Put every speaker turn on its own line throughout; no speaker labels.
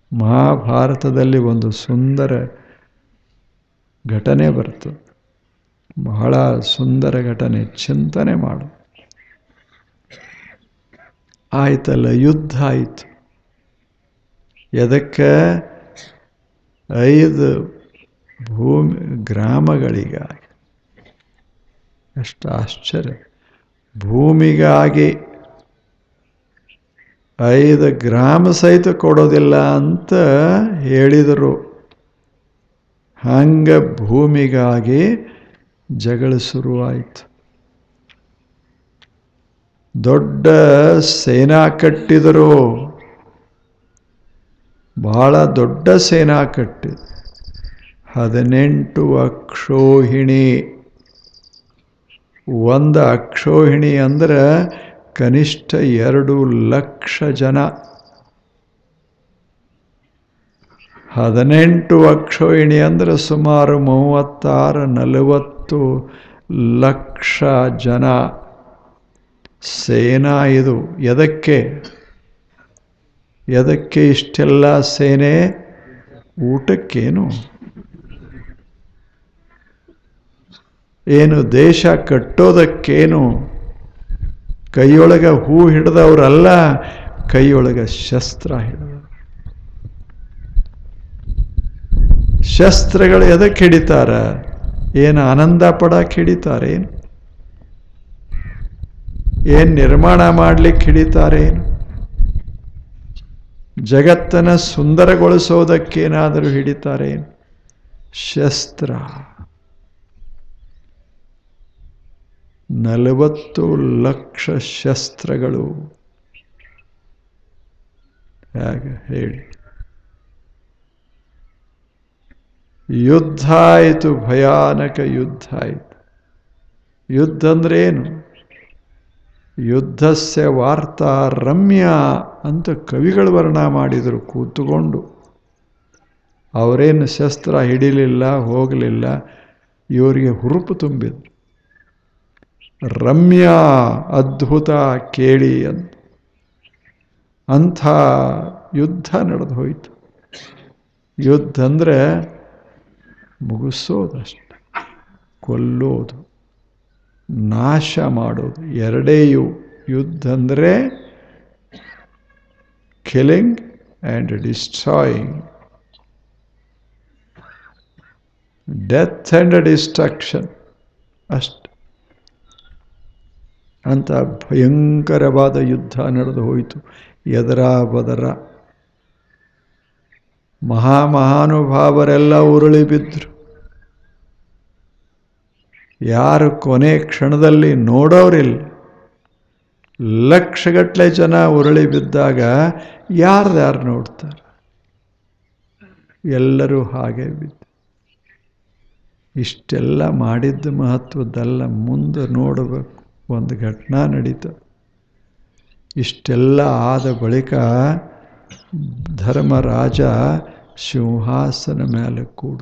ಮಹಾಭಾರತದಲ್ಲಿ ಒಂದು ಸುಂದರ ಘಟನೆ ಬರ್ತದೆ ಬಹಳ ಸುಂದರ ಘಟನೆ ಚಿಂತನೆ ಮಾಡು ಆಯ್ತಲ್ಲ ಯುದ್ಧ ಆಯಿತು ಎದಕ್ಕೆ ಐದು ಭೂಮಿ ಗ್ರಾಮಗಳಿಗಾಗಿ ಎಷ್ಟು ಆಶ್ಚರ್ಯ ಭೂಮಿಗಾಗಿ ಐದು ಗ್ರಾಮ ಸಹಿತ ಕೊಡೋದಿಲ್ಲ ಅಂತ ಹೇಳಿದರು ಹಂಗೆ ಭೂಮಿಗಾಗಿ ಜಗಳ ಶುರುವಾಯಿತು ದೊಡ್ಡ ಸೇನಾ ಕಟ್ಟಿದರು ಬಹಳ ದೊಡ್ಡ ಸೇನಾ ಕಟ್ಟಿದ್ರು ಹದಿನೆಂಟು ಅಕ್ಷೋಹಿಣಿ ಒಂದು ಅಕ್ಷೋಹಿಣಿ ಅಂದ್ರೆ ಕನಿಷ್ಠ ಎರಡು ಲಕ್ಷ ಜನ ಹದಿನೆಂಟು ಅಕ್ಷೋಹಿಣಿ ಅಂದರೆ ಸುಮಾರು ಮೂವತ್ತಾರು ನಲವತ್ತು ಲಕ್ಷ ಜನ ಸೇನಾ ಇದು ಎದಕ್ಕೆ ಎದಕ್ಕೆ ಇಷ್ಟೆಲ್ಲ ಸೇನೆ ಊಟಕ್ಕೇನು ಏನು ದೇಶ ಕಟ್ಟೋದಕ್ಕೇನು ಕೈಯೊಳಗೆ ಹೂ ಹಿಡ್ದವ್ರಲ್ಲ ಕೈಯೊಳಗೆ ಶಸ್ತ್ರ ಹಿಡಿದ ಶಸ್ತ್ರಗಳು ಎದಕ್ಕೆ ಹಿಡಿತಾರ ಏನು ಆನಂದ ಪಡಕ್ಕೆ ಹಿಡಿತಾರೆ ಏನು ಏನು ನಿರ್ಮಾಣ ಮಾಡ್ಲಿಕ್ಕೆ ಹಿಡಿತಾರೇನು ಜಗತ್ತನ್ನು ಸುಂದರಗೊಳಿಸೋದಕ್ಕೇನಾದರೂ ಹಿಡಿತಾರೇನು ಶಸ್ತ್ರ ನಲವತ್ತು ಲಕ್ಷ ಶಸ್ತ್ರಗಳು ಹೇಗೆ ಹೇಳಿ ಯುದ್ಧ ಆಯಿತು ಭಯಾನಕ ಯುದ್ಧ ಆಯಿತು ಯುದ್ಧ ಅಂದ್ರೆ ಏನು ಯುದ್ಧಸ್ಯ ವಾರ್ತಾ ರಮ್ಯ ಅಂತ ಕವಿಗಳು ವರ್ಣ ಮಾಡಿದರು ಕೂತುಕೊಂಡು ಅವರೇನು ಶಸ್ತ್ರ ಹಿಡಿಲಿಲ್ಲ ಹೋಗಲಿಲ್ಲ ಇವರಿಗೆ ಹುರುಪು ತುಂಬಿದ್ರು ರಮ್ಯ ಅದ್ಭುತ ಕೇಳಿ ಅಂತ ಅಂಥ ಯುದ್ಧ ನಡೆದು ಹೋಯಿತು ಯುದ್ಧ ಅಂದರೆ ಮುಗಿಸೋದಷ್ಟೆ ಕೊಲ್ಲೋದು ನಾಶ ಮಾಡೋದು ಎರಡೇ ಯು ಯುದ್ಧ ಅಂದರೆ killing and destroying death and destruction ಅಷ್ಟು ಅಂತ ಭಯಂಕರವಾದ ಯುದ್ಧ ನಡೆದು ಹೋಯಿತು ಎದರ ಬದರ ಮಹಾಮಹಾನುಭಾವರೆಲ್ಲ ಉರುಳಿ ಬಿದ್ದರು ಯಾರು ಕೊನೆ ಕ್ಷಣದಲ್ಲಿ ನೋಡೋರಿಲ್ಲ ಲಕ್ಷಗಟ್ಟಲೆ ಜನ ಉರುಳಿ ಬಿದ್ದಾಗ ಯಾರ್ಯಾರು ನೋಡ್ತಾರೆ ಎಲ್ಲರೂ ಹಾಗೆ ಬಿದ್ದು ಇಷ್ಟೆಲ್ಲ ಮಾಡಿದ್ದ ಮಹತ್ವದ್ದಲ್ಲ ಮುಂದೆ ನೋಡಬೇಕು ಒಂದು ಘಟನಾ ನಡೀತು ಇಷ್ಟೆಲ್ಲ ಆದ ಬಳಿಕ ಧರ್ಮರಾಜ ಸಿಂಹಾಸನ ಮೇಲೆ ಕೂಡ್ತ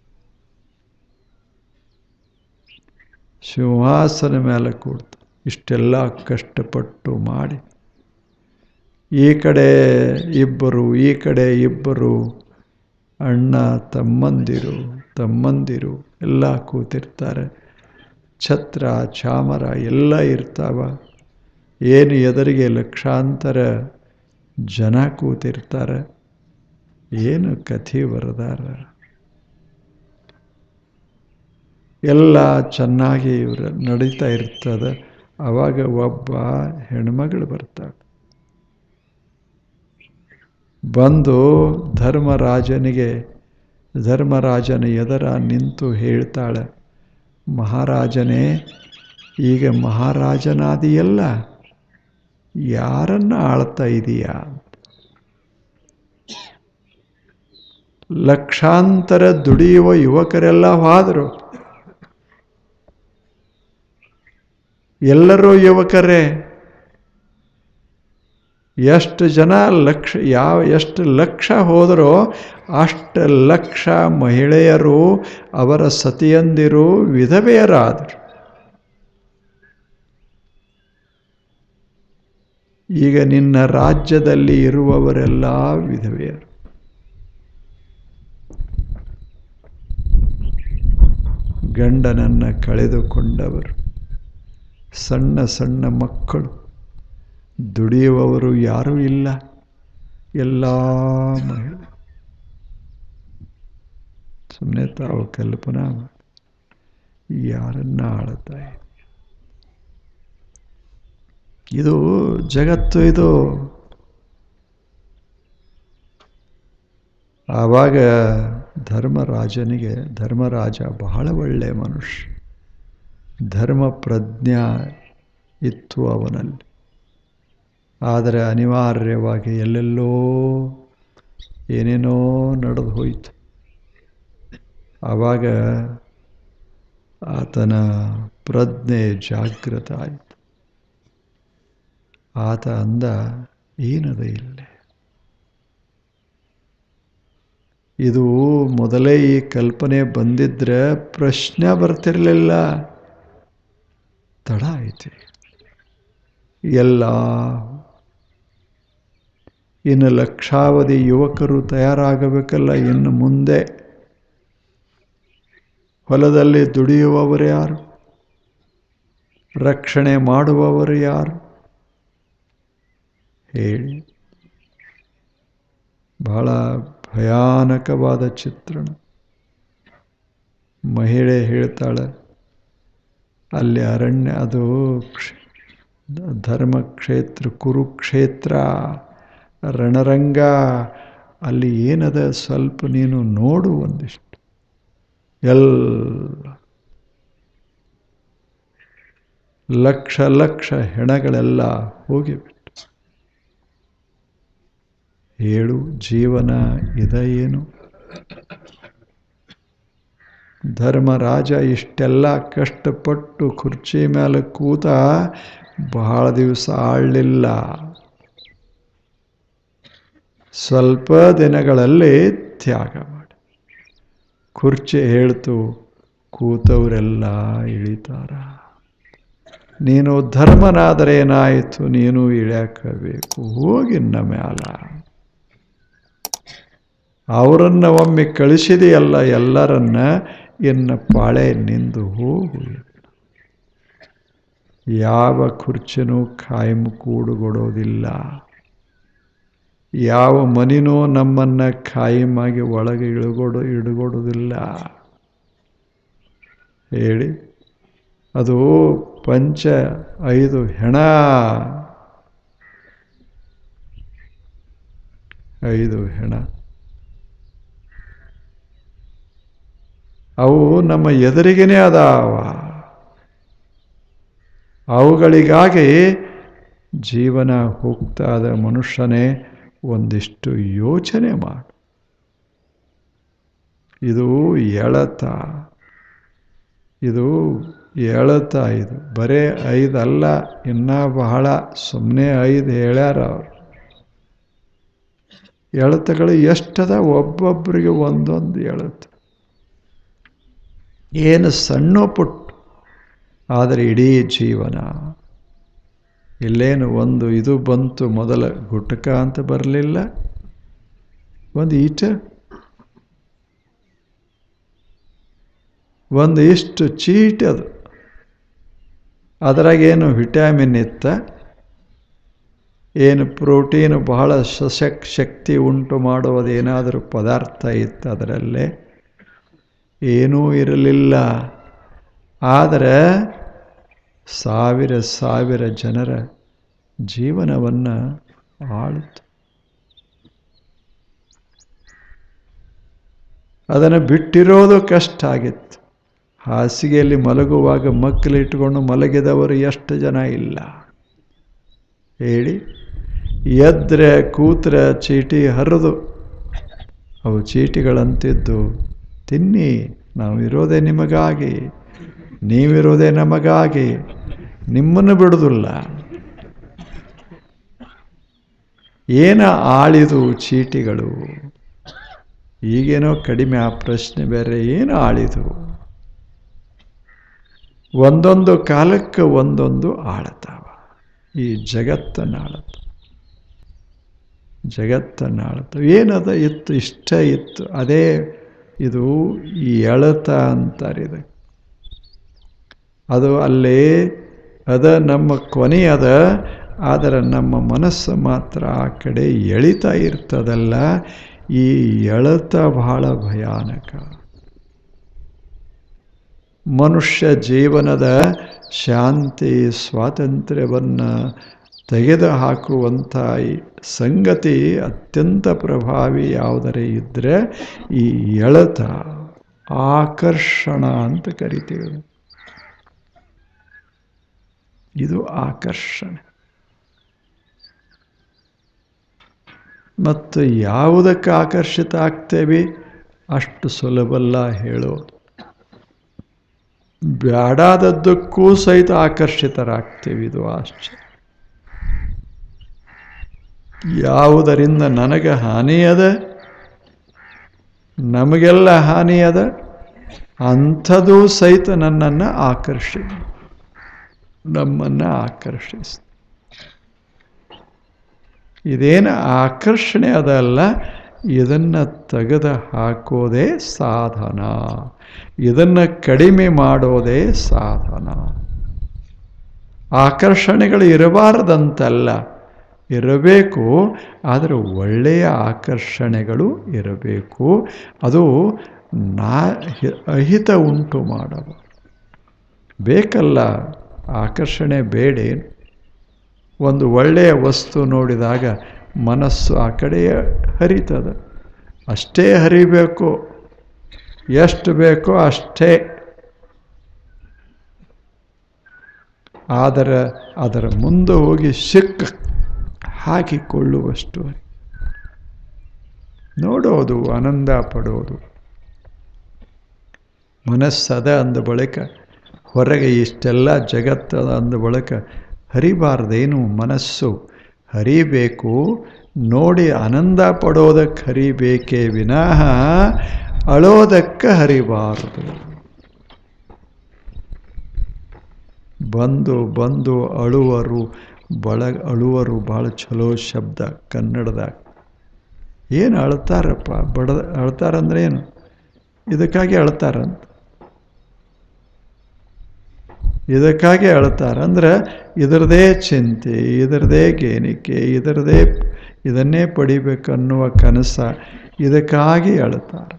ಸಿಂಹಾಸನ ಮೇಲೆ ಕೂಡ್ತ ಇಷ್ಟೆಲ್ಲ ಕಷ್ಟಪಟ್ಟು ಮಾಡಿ ಈ ಕಡೆ ಇಬ್ಬರು ಈ ಕಡೆ ಇಬ್ಬರು ಅಣ್ಣ ತಮ್ಮಂದಿರು ತಮ್ಮಂದಿರು ಎಲ್ಲ ಕೂತಿರ್ತಾರೆ ಛತ್ರ ಚಾಮರ ಎಲ್ಲ ಇರ್ತಾವ ಏನು ಎದುರಿಗೆ ಲಕ್ಷಾಂತರ ಜನ ಕೂತಿರ್ತಾರೆ ಏನು ಕಥೆ ಬರೆದಾರ ಎಲ್ಲ ಚೆನ್ನಾಗಿ ಇವ್ರ ನಡೀತಾ ಇರ್ತದೆ ಅವಾಗ ಒಬ್ಬ ಹೆಣ್ಮಗಳು ಬರ್ತಾಳೆ ಬಂದು ಧರ್ಮರಾಜನಿಗೆ ಧರ್ಮರಾಜನ ಎದರ ನಿಂತು ಹೇಳ್ತಾಳೆ ಮಹಾರಾಜನೇ ಈಗ ಮಹಾರಾಜನಾದಿಯಲ್ಲ ಯಾರನ್ನ ಆಳ್ತಾ ಇದೀಯಾ ಲಕ್ಷಾಂತರ ದುಡಿಯುವ ಯುವಕರೆಲ್ಲ ಹೋದರು ಎಲ್ಲರೂ ಯುವಕರೇ ಎಷ್ಟು ಜನ ಲಕ್ಷ ಯಾವ ಎಷ್ಟು ಲಕ್ಷ ಹೋದರೋ ಅಷ್ಟು ಲಕ್ಷ ಮಹಿಳೆಯರು ಅವರ ಸತಿಯಂದಿರು ವಿಧವೆಯರಾದರು ಈಗ ನಿನ್ನ ರಾಜ್ಯದಲ್ಲಿ ಇರುವವರೆಲ್ಲ ವಿಧವೆಯರು ಗಂಡನನ್ನು ಕಳೆದುಕೊಂಡವರು ಸಣ್ಣ ಸಣ್ಣ ಮಕ್ಕಳು ದುಡಿಯುವವರು ಯಾರೂ ಇಲ್ಲ ಎಲ್ಲ ಮಹಿಳೆ ಸುಮ್ಮನೆ ತಾವು ಕಲ್ಪನಾ ಮಾಡಿ ಯಾರನ್ನ ಆಳುತ್ತಾ ಇದೆ ಇದು ಜಗತ್ತು ಇದು ಆವಾಗ ಧರ್ಮರಾಜನಿಗೆ ಧರ್ಮರಾಜ ಬಹಳ ಒಳ್ಳೆಯ ಮನುಷ್ಯ ಧರ್ಮ ಪ್ರಜ್ಞಾ ಇತ್ತು ಅವನಲ್ಲಿ ಆದರೆ ಅನಿವಾರ್ಯವಾಗಿ ಎಲ್ಲೆಲ್ಲೋ ಏನೇನೋ ನಡೆದು ಹೋಯಿತು ಆವಾಗ ಆತನ ಪ್ರಜ್ಞೆ ಜಾಗೃತ ಆಯಿತು ಆತ ಅಂದ ಏನದ ಇಲ್ಲೇ ಇದು ಮೊದಲೇ ಈ ಕಲ್ಪನೆ ಬಂದಿದ್ರೆ ಪ್ರಶ್ನೆ ಬರ್ತಿರಲಿಲ್ಲ ತಡ ಐತಿ ಎಲ್ಲ ಇನ್ನು ಲಕ್ಷಾವಧಿ ಯುವಕರು ತಯಾರಾಗಬೇಕಲ್ಲ ಇನ್ನು ಮುಂದೆ ಹೊಲದಲ್ಲಿ ದುಡಿಯುವವರು ಯಾರು ರಕ್ಷಣೆ ಮಾಡುವವರು ಯಾರು ಹೇಳಿ ಬಹಳ ಭಯಾನಕವಾದ ಚಿತ್ರಣ ಮಹಿಳೆ ಹೇಳ್ತಾಳೆ ಅಲ್ಲಿ ಅರಣ್ಯ ಅದು ಕ್ಷ ಧರ್ಮಕ್ಷೇತ್ರ ಕುರುಕ್ಷೇತ್ರ ರಣರಂಗ ಅಲ್ಲಿ ಏನದ ಸ್ವಲ್ಪ ನೀನು ನೋಡು ಒಂದಿಷ್ಟು ಎಲ್ಲ ಲಕ್ಷ ಲಕ್ಷ ಹೆಣಗಳೆಲ್ಲ ಹೋಗಿಬಿಟ್ಟು ಹೇಳು ಜೀವನ ಇದ ಏನು ಧರ್ಮರಾಜ ಇಷ್ಟೆಲ್ಲ ಕಷ್ಟಪಟ್ಟು ಕುರ್ಚಿ ಮೇಲೆ ಕೂತ ಬಹಳ ದಿವಸ ಆಳಲಿಲ್ಲ ಸ್ವಲ್ಪ ದಿನಗಳಲ್ಲಿ ತ್ಯಾಗ ಮಾಡಿ ಕುರ್ಚಿ ಹೇಳ್ತು ಕೂತವರೆಲ್ಲ ಇಳಿತಾರ ನೀನು ಧರ್ಮನಾದರೆ ಏನಾಯಿತು ನೀನು ಇಳ್ಯಾಕಬೇಕು ಹೋಗಿನ್ನ ಮ್ಯಾಲ ಅವರನ್ನು ಒಮ್ಮೆ ಕಳಿಸಿದೆಯಲ್ಲ ಎಲ್ಲರನ್ನ ಇನ್ನು ಪಾಳೆ ನಿಂದು ಹೋಗು ಯಾವ ಕುರ್ಚಿನೂ ಕಾಯಂ ಕೂಡುಗೊಡೋದಿಲ್ಲ ಯಾವ ಮನಿನೂ ನಮ್ಮನ್ನು ಕಾಯಮಾಗಿ ಒಳಗೆ ಇಳುಗೊಡು ಇಡುಗೊಡೋದಿಲ್ಲ ಹೇಳಿ ಅದು ಪಂಚ ಐದು ಹೆಣ ಐದು ಹೆಣ ಅವು ನಮ್ಮ ಎದುರಿಗೇನೆ ಅದಾವ ಅವುಗಳಿಗಾಗಿ ಜೀವನ ಹೋಗ್ತಾದ ಮನುಷ್ಯನೇ ಒಂದಿಷ್ಟು ಯೋಚನೆ ಮಾಡು ಇದು ಎಳತ ಇದು ಎಳತ ಇದು ಬರೇ ಐದಲ್ಲ ಇನ್ನೂ ಬಹಳ ಸುಮ್ಮನೆ ಐದು ಹೇಳ್ಯಾರ ಅವರು ಎಳತಗಳು ಎಷ್ಟದ ಒಬ್ಬೊಬ್ಬರಿಗೆ ಒಂದೊಂದು ಎಳತು ಏನು ಸಣ್ಣ ಪುಟ್ಟು ಆದರೆ ಇಡೀ ಜೀವನ ಇಲ್ಲೇನು ಒಂದು ಇದು ಬಂತು ಮೊದಲ ಗುಟಕ ಅಂತ ಬರಲಿಲ್ಲ ಒಂದು ಈಟ ಒಂದು ಇಷ್ಟು ಚೀಟ್ ಅದು ಅದರಾಗೇನು ವಿಟ್ಯಾಮಿನ್ ಇತ್ತ ಏನು ಪ್ರೋಟೀನು ಬಹಳ ಸಶಕ್ ಶಕ್ತಿ ಉಂಟು ಮಾಡುವುದೇನಾದರೂ ಪದಾರ್ಥ ಇತ್ತು ಅದರಲ್ಲೇ ಏನೂ ಇರಲಿಲ್ಲ ಆದರೆ ಸಾವಿರ ಸಾವಿರ ಜನರ ಜೀವನವನ್ನು ಆಳಿತು ಅದನ್ನು ಬಿಟ್ಟಿರೋದು ಕಷ್ಟ ಆಗಿತ್ತು ಹಾಸಿಗೆಯಲ್ಲಿ ಮಲಗುವಾಗ ಮಕ್ಕಳಿಟ್ಟುಕೊಂಡು ಮಲಗಿದವರು ಎಷ್ಟು ಜನ ಇಲ್ಲ ಹೇಳಿ ಎದ್ರೆ ಕೂತ್ರೆ ಚೀಟಿ ಹರಿದು ಅವು ಚೀಟಿಗಳಂತಿದ್ದು ತಿನ್ನಿ ನಾವು ಇರೋದೇ ನಿಮಗಾಗಿ ನೀವಿರೋದೇ ನಮಗಾಗಿ ನಿಮ್ಮನ್ನು ಬಿಡುವುದಿಲ್ಲ ಏನ ಆಳಿದು ಚೀಟಿಗಳು ಈಗೇನೋ ಕಡಿಮೆ ಆ ಪ್ರಶ್ನೆ ಬೇರೆ ಏನು ಆಳಿದು ಒಂದೊಂದು ಕಾಲಕ್ಕೆ ಒಂದೊಂದು ಆಳತಾವ ಈ ಜಗತ್ತನ್ನು ಆಳತ್ತ ಜಗತ್ತನ್ನು ಆಳತ್ತವ ಏನದ ಇತ್ತು ಇಷ್ಟ ಇತ್ತು ಅದೇ ಇದು ಈ ಎಳತ ಅಂತಾರೆ ಇದಕ್ಕೆ ಅದು ಅಲ್ಲೇ ಅದ ನಮ್ಮ ಕೊನೆ ಅದ ಆದರೆ ನಮ್ಮ ಮನಸ್ಸು ಮಾತ್ರ ಆ ಕಡೆ ಎಳಿತಾ ಇರ್ತದಲ್ಲ ಈ ಎಳೆತ ಬಹಳ ಭಯಾನಕ ಮನುಷ್ಯ ಜೀವನದ ಶಾಂತಿ ಸ್ವಾತಂತ್ರ್ಯವನ್ನು ತೆಗೆದು ಹಾಕುವಂಥ ಈ ಸಂಗತಿ ಅತ್ಯಂತ ಪ್ರಭಾವಿ ಯಾವುದರೇ ಇದ್ದರೆ ಈ ಎಳೆತ ಆಕರ್ಷಣ ಅಂತ ಕರಿತೀವಿ ಇದು ಆಕರ್ಷಣೆ ಮತ್ತು ಯಾವುದಕ್ಕೆ ಆಕರ್ಷಿತ ಆಗ್ತೇವೆ ಅಷ್ಟು ಸುಲಭಲ್ಲ ಹೇಳೋದು ಬ್ಯಾಡಾದದ್ದಕ್ಕೂ ಸಹಿತ ಆಕರ್ಷಿತರಾಗ್ತೇವೆ ಇದು ಆಶ್ಚರ್ಯ ಯಾವುದರಿಂದ ನನಗೆ ಹಾನಿ ಅದ ನಮಗೆಲ್ಲ ಹಾನಿ ಅದ ಅಂಥದ್ದು ಸಹಿತ ನನ್ನನ್ನು ಆಕರ್ಷಿ ನಮ್ಮನ್ನು ಆಕರ್ಷಿಸ್ ಇದೇನು ಆಕರ್ಷಣೆ ಅದಲ್ಲ ಇದನ್ನು ತೆಗೆದು ಹಾಕೋದೇ ಸಾಧನ ಇದನ್ನು ಕಡಿಮೆ ಮಾಡೋದೇ ಸಾಧನ ಆಕರ್ಷಣೆಗಳು ಇರಬಾರದಂತಲ್ಲ ಇರಬೇಕು ಆದರೆ ಒಳ್ಳೆಯ ಆಕರ್ಷಣೆಗಳು ಇರಬೇಕು ಅದು ನಾ ಅಹಿತ ಉಂಟು ಮಾಡಬ ಬೇಕಲ್ಲ ಆಕರ್ಷಣೆ ಬೇಡೇನು ಒಂದು ಒಳ್ಳೆಯ ವಸ್ತು ನೋಡಿದಾಗ ಮನಸ್ಸು ಆ ಕಡೆ ಹರಿತದ ಅಷ್ಟೇ ಹರಿಬೇಕು ಎಷ್ಟು ಬೇಕೋ ಅಷ್ಟೇ ಆದರೆ ಅದರ ಮುಂದೆ ಹೋಗಿ ಸಿಕ್ಕ ಹಾಕಿಕೊಳ್ಳುವಷ್ಟು ನೋಡೋದು ಆನಂದ ಪಡೋದು ಮನಸ್ಸದ ಅಂದ ಬಳಿಕ ಹೊರಗೆ ಇಷ್ಟೆಲ್ಲ ಜಗತ್ತದ ಅಂದ ಬಳಿಕ ಹರಿಬಾರ್ದೇನು ಮನಸ್ಸು ಹರಿಬೇಕು ನೋಡಿ ಆನಂದ ಪಡೋದಕ್ಕೆ ಹರಿಬೇಕೇ ವಿನಃ ಅಳೋದಕ್ಕೆ ಹರಿಬಾರದು ಬಂದು ಬಂದು ಅಳುವರು ಬಳ ಅಳುವರು ಭಾಳ ಚಲೋ ಶಬ್ದ ಕನ್ನಡದಾಗ ಏನು ಅಳ್ತಾರಪ್ಪ ಬಡ ಅಳ್ತಾರಂದ್ರೆ ಏನು ಇದಕ್ಕಾಗಿ ಅಳ್ತಾರಂತ ಇದಕ್ಕಾಗಿ ಅಳ್ತಾರೆ ಅಂದ್ರೆ ಇದರದೇ ಚಿಂತೆ ಇದರದೇ ಗೇಣಿಕೆ ಇದರದೇ ಇದನ್ನೇ ಪಡಿಬೇಕನ್ನುವ ಕನಸ ಇದಕ್ಕಾಗಿ ಅಳ್ತಾರೆ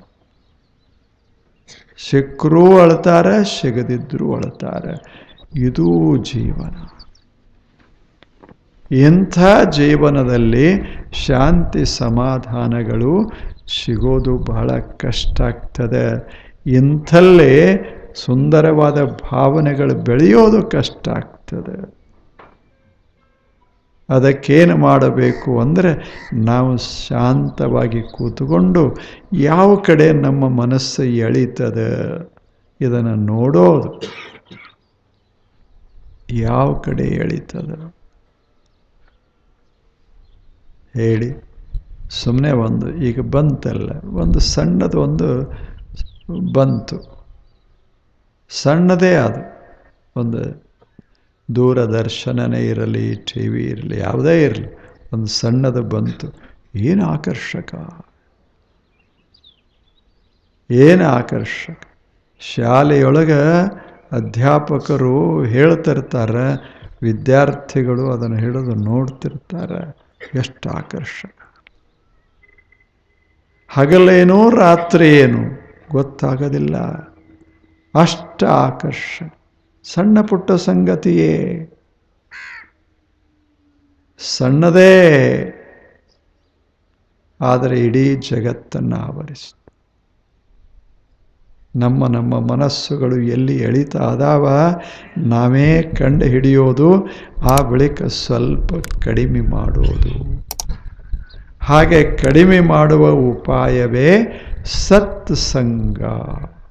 ಸಿಕ್ಕರೂ ಅಳ್ತಾರೆ ಸಿಗದಿದ್ದರೂ ಅಳ್ತಾರೆ ಇದೂ ಜೀವನ ಇಂಥ ಜೀವನದಲ್ಲಿ ಶಾಂತಿ ಸಮಾಧಾನಗಳು ಸಿಗೋದು ಬಹಳ ಕಷ್ಟ ಆಗ್ತದೆ ಇಂಥಲ್ಲೇ ಸುಂದರವಾದ ಭಾವನೆಗಳು ಬೆಳೆಯೋದು ಕಷ್ಟ ಆಗ್ತದೆ ಅದಕ್ಕೇನು ಮಾಡಬೇಕು ಅಂದರೆ ನಾವು ಶಾಂತವಾಗಿ ಕೂತ್ಕೊಂಡು ಯಾವ ಕಡೆ ನಮ್ಮ ಮನಸ್ಸು ಎಳೀತದೆ ಇದನ್ನು ನೋಡೋದು ಯಾವ ಕಡೆ ಎಳೀತದೆ ಹೇಳಿ ಸುಮ್ಮನೆ ಒಂದು ಈಗ ಬಂತಲ್ಲ ಒಂದು ಸಣ್ಣದು ಒಂದು ಬಂತು ಸಣ್ಣದೇ ಅದು ಒಂದು ದೂರದರ್ಶನನೇ ಇರಲಿ ಟಿ ವಿ ಇರಲಿ ಯಾವುದೇ ಇರಲಿ ಒಂದು ಸಣ್ಣದು ಬಂತು ಏನು ಆಕರ್ಷಕ ಏನು ಆಕರ್ಷಕ ಶಾಲೆಯೊಳಗೆ ಅಧ್ಯಾಪಕರು ಹೇಳ್ತಿರ್ತಾರೆ ವಿದ್ಯಾರ್ಥಿಗಳು ಅದನ್ನು ಹಿಡಿದು ನೋಡ್ತಿರ್ತಾರೆ ಎಷ್ಟು ಆಕರ್ಷಕ ಹಗಲೇನೋ ರಾತ್ರಿ ಏನು ಗೊತ್ತಾಗೋದಿಲ್ಲ ಅಷ್ಟ ಆಕರ್ಷಣ ಸಣ್ಣ ಪುಟ್ಟ ಸಂಗತಿಯೇ ಸಣ್ಣದೇ ಆದರೆ ಇಡೀ ಜಗತ್ತನ್ನು ಆವರಿಸಿ ನಮ್ಮ ನಮ್ಮ ಮನಸ್ಸುಗಳು ಎಲ್ಲಿ ಎಳಿತಾ ಅದಾವ ನಾವೇ ಕಂಡು ಹಿಡಿಯೋದು ಆ ಬಳಿಕ ಸ್ವಲ್ಪ ಕಡಿಮೆ ಮಾಡೋದು ಹಾಗೆ ಕಡಿಮೆ ಮಾಡುವ ಉಪಾಯವೇ ಸತ್ಸಂಗ